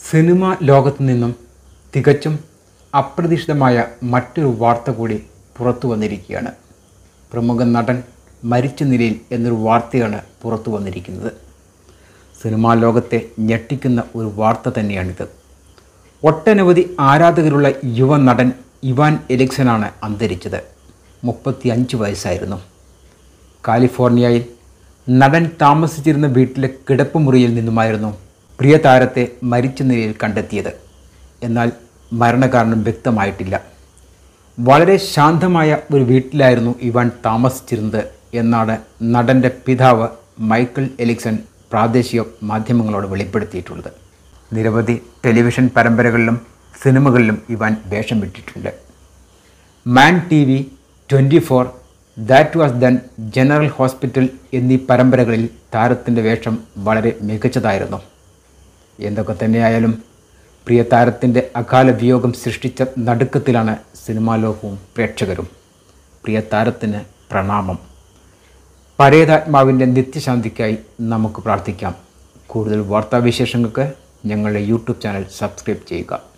cinema ലോകത്തു നിന്നും തികച്ചും അപ്രതീക്ഷിതമായ മറ്റൊരു വാർത്ത കൂടി പുറത്തു വന്നിരിക്കുകയാണ് പ്രമുഖ നടൻ മരിച്ച നിലയിൽ എന്നൊരു വാർത്തയാണ് പുറത്തു വന്നിരിക്കുന്നത് സിനിമാ ലോകത്തെ ഞെട്ടിക്കുന്ന ഒരു വാർത്ത തന്നെയാണിത് ഒട്ടനവധി ആരാധകരുള്ള യുവ നടൻ ഇവാൻ എലിക്സനാണ് അന്തരിച്ചത് മുപ്പത്തി അഞ്ച് വയസ്സായിരുന്നു കാലിഫോർണിയയിൽ നടൻ താമസിച്ചിരുന്ന വീട്ടിലെ കിടപ്പുമുറിയിൽ നിന്നുമായിരുന്നു പ്രിയ താരത്തെ മരിച്ച നിലയിൽ കണ്ടെത്തിയത് എന്നാൽ മരണകാരണം വ്യക്തമായിട്ടില്ല വളരെ ശാന്തമായ ഒരു വീട്ടിലായിരുന്നു ഇവാൻ താമസിച്ചിരുന്നത് എന്നാണ് നടൻ്റെ പിതാവ് മൈക്കിൾ എലിക്സൺ പ്രാദേശിക മാധ്യമങ്ങളോട് വെളിപ്പെടുത്തിയിട്ടുള്ളത് നിരവധി ടെലിവിഷൻ പരമ്പരകളിലും സിനിമകളിലും ഇവാൻ വേഷം വിട്ടിട്ടുണ്ട് man T V twenty four that was then general hospital എന്നീ പരമ്പരകളിൽ താരത്തിൻ്റെ വേഷം വളരെ മികച്ചതായിരുന്നു എന്തൊക്കെ തന്നെയായാലും പ്രിയ താരത്തിൻ്റെ അകാല വിയോഗം സൃഷ്ടിച്ച നടുക്കത്തിലാണ് സിനിമാ ലോകവും പ്രേക്ഷകരും പ്രിയ താരത്തിന് പ്രണാമം പരേതാത്മാവിൻ്റെ നിത്യശാന്തിക്കായി നമുക്ക് പ്രാർത്ഥിക്കാം കൂടുതൽ വാർത്താവിശേഷങ്ങൾക്ക് ഞങ്ങളുടെ യൂട്യൂബ് ചാനൽ സബ്സ്ക്രൈബ് ചെയ്യുക